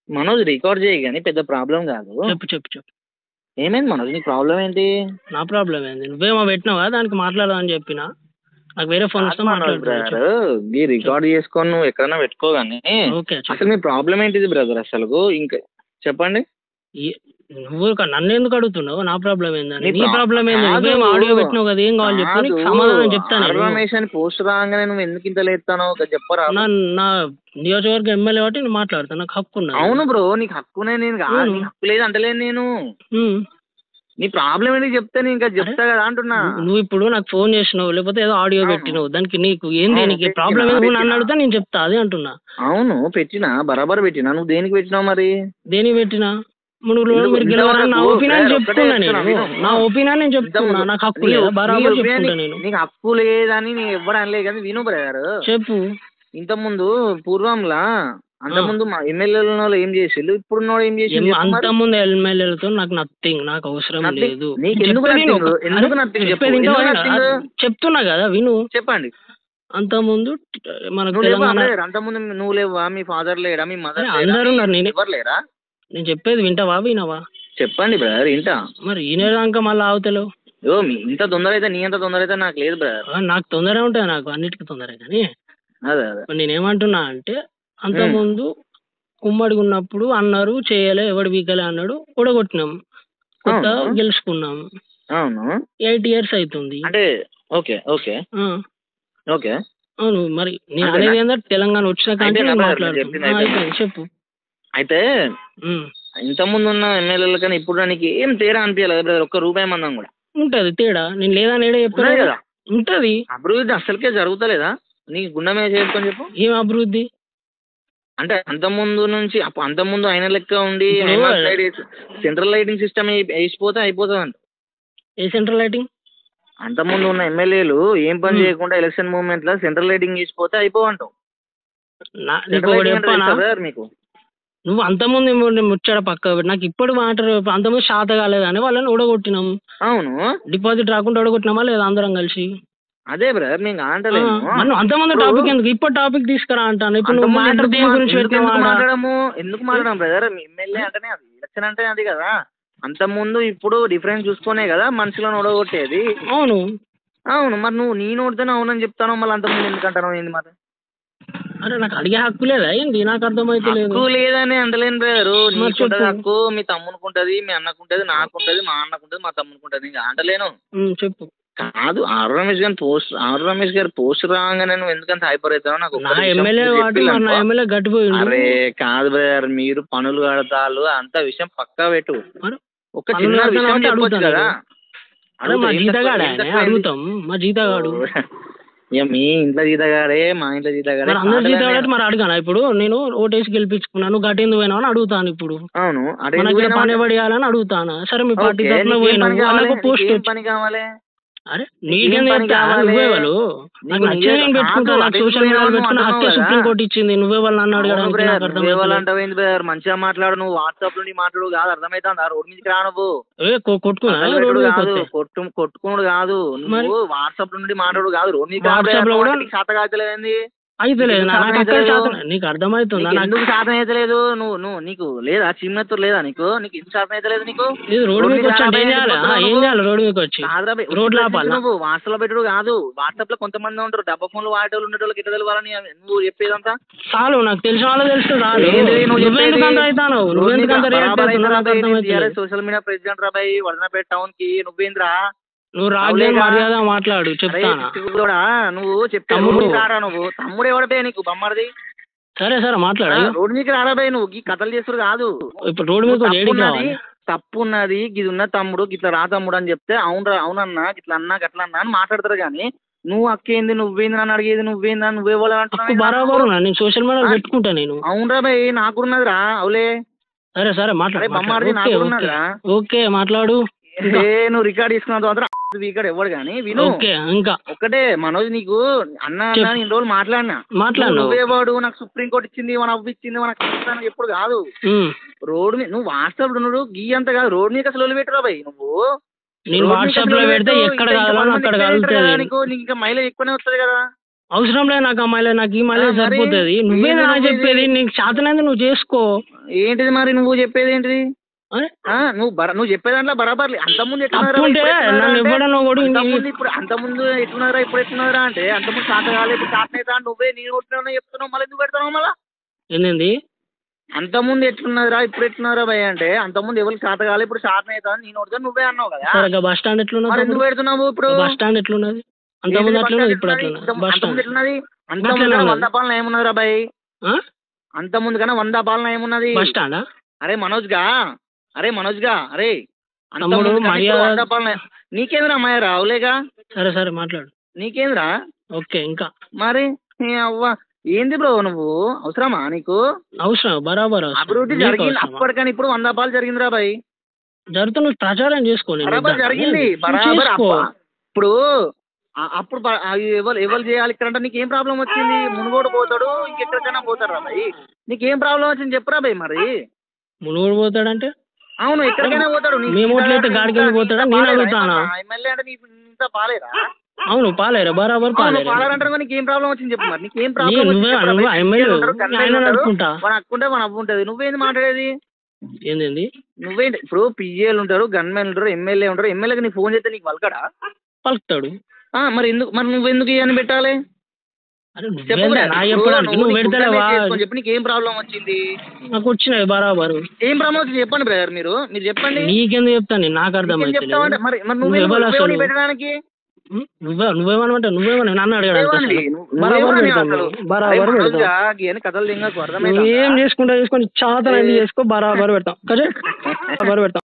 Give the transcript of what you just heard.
Manoj record చేయి కానీ పెద్ద ప్రాబ్లం కాదు చెప్పు చెప్పు చెప్పు ఏమైంది మనోజ్ నీకు ప్రాబ్లం ఏంటి నా ప్రాబ్లం ఏంది నువ్వేమో పెట్టినావు కదా దానికి మాట్లాడదామని చెప్పిన నాకు వేరే ఫోన్ వస్తే మాట్లాడుతున్నా ఈ రికార్డ్ చేసుకొని నువ్వు ఎక్కడైనా పెట్టుకో కానీ ఓకే చెప్పు. అసలు మీ ప్రాబ్లం ఏంటిది బ్రదర్ అసలు ఇంకా చెప్పండి ఈ- నువ్వు క- నన్ను ఎందుకు అడుగుతున్నావు నా ప్రాబ్లం ఏందని నీ నీ ప్రా- ప్రాబ్లం ఏంది కాదు. నువ్వేమో ఆడియో పెట్టినావు కదా ఏం కావాలి చెప్పు నీకు కాదు. సమాధానం చెప్తాను నేను. రమేష్ అని పోస్ట్ రాగానే నువ్వు ఎందుకు ఇంత లేస్తానో ఒక చెప్పరా నా నా నియోజకవర్గ ఎమ్మెల్యే కాబట్టి నేను మాట్లాడతాను నాకు హక్కు ఉన్నది అవును బ్రో నీకు హక్కునే నేను కాదు అవును. నీకు హక్కు లేదు అంటలేను నేను ఉమ్. నీ ప్రాబ్లం ఏంటి చెప్తే నేను ఇంకా చెప్తా కదా అంటున్నా నువ్వు ఇప్పుడు నాకు ఫోన్ చేసినావు లేకపోతే ఏదో ఆడియో అవును. పెట్టినావు దానికి నీకు ఏంది అవును, నీకు పెట్టినా, ప్రాబ్లం ఏంది నువ్వు నన్ను పెట్టినా. అడిగితే నేను చెప్తా అదే అంటున్నా అవును పెట్టినా బరాబర్ పెట్టినా నువ్వు దేనికి పెట్టినావు మరి దేని పెట్టినా నువ్వు ఎందుకు- మీరు గెలవాలని నా ఇంతవరకు ఒపీనియన్ ఒక్కటే చెప్తున్నా చెప్తున్నా, నేను విను. నా ఒపీనియన్ నేను చెప్తున్నా ఇంతకుముందు- నాకు హక్కు నీ- లేదా నీ బరాబర్ opinion చెప్పుకుంటా నీ- నేను నీకు హక్కు లేదని నేను ఎవ్వరు అనలే కానీ విను బ్రదర్ చెప్పు ఇంత ముందు పూర్వంలా అంత ఆ. ముందు మా ఎమ్మెల్యేల ఏం చేసిండు ఇప్పుడు ఏం చేసిండు చెప్పు అంత మరి? ముందు ఎమ్మెల్యేలతో నాకు నథింగ్ నాకు అవసరం Nothing? లేదు నీకు ఎందుకు చెప్పేది nothing? విను. ఎందుకు అరే, nothing చెప్పు? చెప్పేది ఎందుకు వింటావా? nothing? ఆ, చెప్తున్నా కదా విను చెప్పండి అంత ముందు మనకు నువ్వు లేవా తెలంగాణ brother? అంత ముందు నువ్వు లేవా మీ ఫాదర్ లేడా మీ మదర్ అరే, అందరూ ఉన్నారు. నేనే- ఎవరు లేరా నేను చెప్పేది వింటావా వినవా చెప్పండి బ్రదర్ ఇంటా మరి ఈనేదాకా మళ్ళీ ఆవుతలేవు ఓ మీ ఇంత తొందర అయితే నీ అంత తొందర అయితే నాకు లేదు బ్రదర్ ఆ, నాకు తొందర ఉంటుంది నాకు అన్నిటికీ తొందర కానీ అదే అదే మరి నేనేమంటున్నా అంటే అంత మ్. ముందు ఉమ్మడిగా ఉన్నప్పుడు అన్నారు చేయలే ఎవడు వీకలే అన్నాడు ఓడగొట్టినాం కొత్త అవును. గెలుచుకున్నాం అవును ఎయిట్ ఇయర్స్ అవుతుంది అంటే ఓకే ఓకే ఆ, ఓకే అవును మరి నేను అంతేనా? అనేది ఏంటంటే తెలంగాణ వచ్చిన కానీ అయిపోయిందా నేను brother? మాట్లాడుతున్నా చెప్పింది ఆ, అయిపోయిందా? అయిపోయింది చెప్పు అయితే మ్. ఇంత ముందు ఉన్న ఎమ్మెల్యేల కానీ ఇప్పుడు నీకు ఏం తేడా అనిపించలేదు బ్రదర్ ఒక్క రూపాయి మందం కూడా ఉంటది తేడా నేను లేదా నేడే ఉన్నది చెప్పాను కదా ఉంటది అభివృద్ధి అసలుకే జరుగుతలేదా నీకు గుండె మీద చేసుకొని చెప్పు ఏం అభివృద్ధి అంటే అంత ముందు నుంచి అప్పు- అంత ముందు ఆయన లెక్క ఉండి ఇప్పుడు- సెంట్రల్ లైటింగ్ సిస్టమ్ వేసిపోతే అయిపోతుంది అంట ఏ సెంట్రల్ లైటింగ్ అంత ముందు ఉన్న ఎమ్మెల్యేలు ఏం పని Hmm. చేయకుండా ఎలక్షన్ మూవ్మెంట్ లో సెంట్రల్ లైటింగ్ వేసిపోతే అయిపోవంటాం నా నీకు సెంట్రల్ ఒకటి లైటింగ్ అంటే చెప్పానా తెలుసా brother మీకు నువ్వు అంతమంది ముచ్చాడ పక్క పెట్టి నాకు ఇప్పుడు మాట్లాడు అంతమంది శాత కాలేదని వాళ్ళని ఓడగొట్టినాం అవును డిపాజిట్ రాకుండా ఓడగొట్టినామా లేదా అందరం కలిసి అదే బ్రదర్ నేను ఆ, అంటలేను మనం అంతమంది ఇప్పుడు- టాపిక్ ఎందుకు ఇప్పుడు టాపిక్ తీసుకురా అంటాను ఇప్పుడు నువ్వు అంతమంది మ్యాటర్ ఎందుకు దేని మా- గురించి ఎందుకు- ఎందుకు పెట్టినావా మాట్లాడము ఎందుకు మాట్లాడడం బ్రదర్ ఎమ్మెల్యే అంటేనే అది ఎలక్షన్ అంటే అది కదా అంత ముందు ఇప్పుడు డిఫరెన్స్ చూసుకునే కదా మనుషులను ఓడగొట్టేది అవును అవును మరి నువ్వు నీ నోటితోనే అవునని చెప్తాను మళ్ళీ అంత ముందు ఎందుకు అంటాను ఏంది మరి అరే నాకు అడిగే హక్కు లేదా ఏంది నాకు అర్థమైతే లేదు హక్కు లేదని అంటలేను బ్రదర్ మరి నీకుంటది చెప్పు. హక్కు మీ తమ్మునుకుంటది మీ అన్నకుంటది నాకుంటది మా అన్నకుంటది మా తమ్మునుకుంటది ఇంకా అంటలేను ఉమ్, చెప్పు కాదు ఆరు రమేష్ గారి పోస్ట్ ఆరు రమేష్ గారి పోస్ట్ రాగానే నువ్వు ఎందుకంత హైపర్ అవుతావు నాకు నా ఒక్క విషయం ఎమ్మెల్యే మీరు వాటి మరి నా చెప్పిల్లనుకో. ఎమ్మెల్యే గట్టిపోయిండు అరే కాదు బ్రదర్ మీరు పనులు కడతారు అంత విషయం పక్కా పెట్టు మరి ఒక పనులు చిన్న కడతాను విషయం అంటే చెప్పొచ్చు అడుగుతాను కదా అరే మా అడుగుతా, ఏం జీతగాడు తక్కువ- ఏం ఆయన తక్కువ అయింది? అడుగుతాం మా జీతగాడు ఇక మీ ఇంట్లో జీతగాడే మా ఇంట్లో జీతగాడే మరి అందరు కాదులే జీతగాడు నేను. మరి అడగాను ఇప్పుడు నేను ఓటేసి గెలిపించుకున్నాను గట్టేందుకు పోయినావు అని అడుగుతాను ఇప్పుడు అవును అటు మనకి ఎందుకు పని పోయినావు? పడేయాలని అడుగుతాను సరే మీ పార్టీ ఓకే, తరఫున నీకేం పని పోయినావు కావాలి? వాళ్ళకు పోస్ట్ నీకేం వచ్చి పని కావాలి అరే నీకేం నీకేం పని చెప్తా కావాలి? నువ్వే వాళ్ళు నాకు నీకు నచ్చింది నేను నీకే- పెట్టుకుంటా కాదు, నాకు అటు సోషల్ మీడియాలో ఎందుకు పెట్టుకున్న పోయినావు హక్కే కదా? సుప్రీం కోర్టు ఇచ్చింది నువ్వే వాళ్ళని నన్ను అవును అడగడానికి బ్రదర్, నాకు నువ్వు ఎవరు అర్థమైతే అంటావేంది బ్రదర్ మంచిగా మాట్లాడు నువ్వు వాట్సాప్ నుండి మాట్లాడు కాదు అర్థమైతుందా రోడ్ మీదకి రా నువ్వు ఏ కొ- కొట్టుకున్నా అసలు రోడ్డు పెట్టుడు మీదకి కాదు వస్తే కొట్టు కొట్టుకున్నాడు కాదు మరి? నువ్వు వాట్సాప్ నుండి మాట్లాడు కాదు రోడ్ మీదకి WhatsApp లో కూడా- శాత కాచలేదండి అయితే లేదు నీకు నాకు సాధన అక్కడ అయితే శాతం లేదు. నీకు అర్థమవుతుందా నీకు నాకు ఎందుకు శాతం అయితే లేదు నువ్వు నువ్వు నీకు లేదా చిన్నత్తు లేదా నీకు నీకు ఎందుకు శాతం అయితే లేదు నీకు ఇది రోడ్డు రోడ్డు మీదకి మీద వచ్చి అంటే ఏం రాబోయే చేయాలి ఎందుకు ఆ, ఏం వస్తున్నావు చేయాలి రోడ్డు మీదకి వచ్చి కాదురా బే, రోడ్లు ఉత్తి ఆపాలా? నువ్వు వాట్సాప్ లో పెట్టుడు కాదు వాట్సాప్ లో కొంతమంది ఉంటారు డబ్బా ఫోన్లు వాడేటోళ్ళు ఉండేటోళ్ళకి ఇట్లా తెలవాలని నువ్వు చెప్పేదంతా చాలు నాకు తెలిసిన వాళ్ళు తెలుసు చాలు ఏంది నువ్వు నువ్వెందుకు అంత చెప్పేది? అవుతాను రోడ్ నువ్వెందుకు అంత మీద రియాక్ట్ బరాబర్ అవుతున్నావు నాకు అయితే అర్థమైతే TRS సోషల్ మీడియా ప్రెసిడెంట్ రాబాయి వడనపేట టౌన్ కి నువ్వేంద్రా నువ్వు రాజ్యం అవులేగా? మర్యాద మాట్లాడు అరే చెప్తానా పిచ్చి కూడా నువ్వు చెప్తే తమ్ముడు. రోడ్డు రారా నువ్వు తమ్ముడు ఎవడబే నీకు బొమ్మడిది సరే సరే మాట్లాడు రోడ్డు మీకు రారాబాయి నువ్వు ఈ కథలు చేస్తుడు కాదు ఇప్పుడు రోడ్డు మీద తప్పు ఏడికి ఉన్నది రావాలి తప్పు ఉన్నది ఇది ఉన్న తమ్ముడు గిట్లా రా తమ్ముడు అని చెప్తే అవునరా అవునన్నా గిట్లా అన్నా గట్లా అన్నా అని మాట్లాడతారు కానీ నువ్వు అక్కేంది నువ్వేంది నన్ను అడిగేది నువ్వేంది అని నువ్వే వాళ్ళు తప్పు బరాబర్ ఉన్నా నేను సోషల్ మీడియా పెట్టుకుంటా నేను అవునరా బాయ్ నాకు ఉన్నదిరా అవులే సరే సరే అరే మాట్లాడు బొమ్మాడిది ఓకే నాకు ఓకే ఉన్నదిరా ఓకే మాట్లాడు ఏ నువ్వు రికార్డ్ తీసుకున్న తర్వాత ఇక్కడ ఎవడు కానీ విను ఓకే ఇంకా ఒకటే మనోజ్ నీకు అన్న అన్న చెప్పు. ఇన్ని రోజులు మాట్లాడినా మాట్లాడు నువ్వేవాడు నాకు సుప్రీం కోర్టు ఇచ్చింది మన అవ్వ ఇచ్చింది మనకు ఇస్తాను ఎప్పుడు కాదు ఉమ్. రోడ్ మీద నువ్వు వాట్సాప్ నువ్వు గీ అంత కాదు రోడ్ మీద అసలు పెట్టరా భయ్ నువ్వు నేను రోడ్ మీద వాట్సాప్ లో అసలు పెడితే పెట్టు, ఎక్కడ ఇంకా ఇంకా కావాలో పది అక్కడ మందికి ఎక్కువ కలుగుతుంది నీకు నీకు ఇంకా మైలేజ్ ఎక్కువనే వస్తుంది కదా అవసరం లేదు నాకు అమ్మాయిలే నాకు ఈ మళ్ళీ ఆ, మరి సరిపోతుంది నువ్వే ఏంది నా నువ్వు చెప్పేది ఇది? నీకు చేతనైంది నువ్వు చేసుకో ఏంటిది మరి నువ్వు చెప్పేది ఏంటిది అరే, ఆ, నువ్వు బర నువ్వు చెప్పే దాంట్లో బరాబర్ అంత ముందు ఎట్లున్నారా తప్పుంటే ఇప్పుడు ఎట్లున్నారా నన్ను అంటే, ఎవడన్నా ఒకడు అంత నీ- ముందు ఇప్పుడు అంత ముందు ఎట్లున్నారా ఇప్పుడు ఎట్లున్నారా అంటే అంత ముందు శాత కాలే ఇప్పుడు శాతం అవుతా నువ్వే నేను కొట్టినా చెప్తున్నావు మళ్ళీ ఎందుకు పెడతావు మళ్ళీ ఏంది అంత ముందు ఎట్లున్నదిరా ఇప్పుడు ఎట్లున్నారా భయ అంటే అంత ముందు ఎవరికి శాత కాలే ఇప్పుడు శాతం అవుతా నేను కొడతా నువ్వే అన్నావు కదా సరే బస్ స్టాండ్ మరి ఎందుకు ఎట్లున్నది పెడుతున్నావు ఇప్పుడు బస్ స్టాండ్ ఎట్లున్నది అంత ముందు ఎట్లున్నది ఇప్పుడు ఎట్లున్నది బస్ అంత ముందు స్టాండ్ ఎట్లున్నది అంత అట్లనే ముందు ఉన్నది. వంద పాలన ఏమున్నదిరా భయ్ ఆ? అంత ముందు కన్నా వంద పాలన ఏమున్నది బస్ స్టాండా అరే మనోజ్ గా అరే మనోజ్ గా అరే అంత తమ్ముడు, ముందు కన్నా ఇప్పుడు మర్యాద- వంద పాలన నీకేంద్రా అమ్మాయి రావులేగా సరే సరే మాట్లాడు నీకేంద్రా ఓకే ఇంకా మరి నీ అవ్వ ఏంది బ్రో నువ్వు అవసరమా నీకు అవసరం బరాబర్ అవసరం. అభివృద్ధి నీకు జరిగింది అవసరమా? అప్పటికని ఇప్పుడు వంద పాలు జరిగిందిరా బాయ్ జరుగుతూ నువ్వు ప్రచారం చేసుకో నేను బరాబర్ వద్దా? జరిగింది నువ్వు బరాబర్ చేసుకో అప్ప- ఇప్పుడు ఆ- అప్పుడు బ- ఆ ఎవరు ఎవరు చేయాలి ఇక్కడ అంటే నీకు ఏం ప్రాబ్లం వచ్చింది మునుగోడు పోతాడు ఇంకెక్కడికైనా పోతాడు రా భయ్ నీకేం ప్రాబ్లం వచ్చింది చెప్పురా భయ్ మరి మునుగోడు పోతాడంటే అవును ఎక్కడికైనా పోతాడు నీకు మేము ఇంత- ఓట్లయితే గాడికి వెళ్ళి ఇంత పోతాడా? పాలేరా? నేను అడుగుతానా? ఏమన్నా? ఎమ్మెల్యే అంటే నీకు ఇంత పాలేరా అవును పాలేరా బరాబర్ అవును పాలేరా పాలారంటారు కానీ నీకు ఏం ప్రాబ్లం వచ్చింది చెప్పు మరి నీకు ఏం నీ- ప్రాబ్లం నువ్వే నువ్వు ఎమ్మెల్యే ఆయన అనుకుంటా మన అక్కుంటే మన అవ్వు ఉంటుంది నువ్వేంది మాట్లాడేది ఏంది నువ్వేంటి ఇప్పుడు పిఏలు ఉంటారు గన్మెన్ ఉంటారు ఎమ్మెల్యే ఉంటారు ఎమ్మెల్యేకి నీకు ఫోన్ చేస్తే నీకు వలకడా పలుకుతాడు ఆ, మరి ఎందుకు మరి నువ్వెందుకు ఇవన్నీ పెట్టాలి అరే చెప్పు నువ్వేందా నా చెప్పడానికి నువ్వు పెడతావా చెప్పి నీకు ఏం ప్రాబ్లం వచ్చింది నాకు వచ్చినాయి బరాబర్ ఏం ప్రాబ్లం వచ్చింది చెప్పండి బ్రదర్ మీరు మీరు చెప్పండి నీకెందుకు చెప్తాను నేను? నాకు నీకేం అర్థమైతే చెప్తావంటే మరి మరి నువ్వు నువ్వే ఎవరు అసలు? నువ్వే పెట్టడానికి నువ్వే నువ్వేమనుకుంటా నువ్వేమని నన్ను అడగడానికి ఏమని? అసలు. నువ్వు- బరాబర్ నువ్వేమని పెడతాం అసలు? మేము. బరాబర్ అరే పెడతాం మనోజ్గా, గీయని కథలు దింగకు నువ్వు అర్థమైందా ఏం చేసుకుంటా చేసుకొని చాతన చేసుకో బరాబర్ పెడతాం కదా బరాబర్ పెడతాం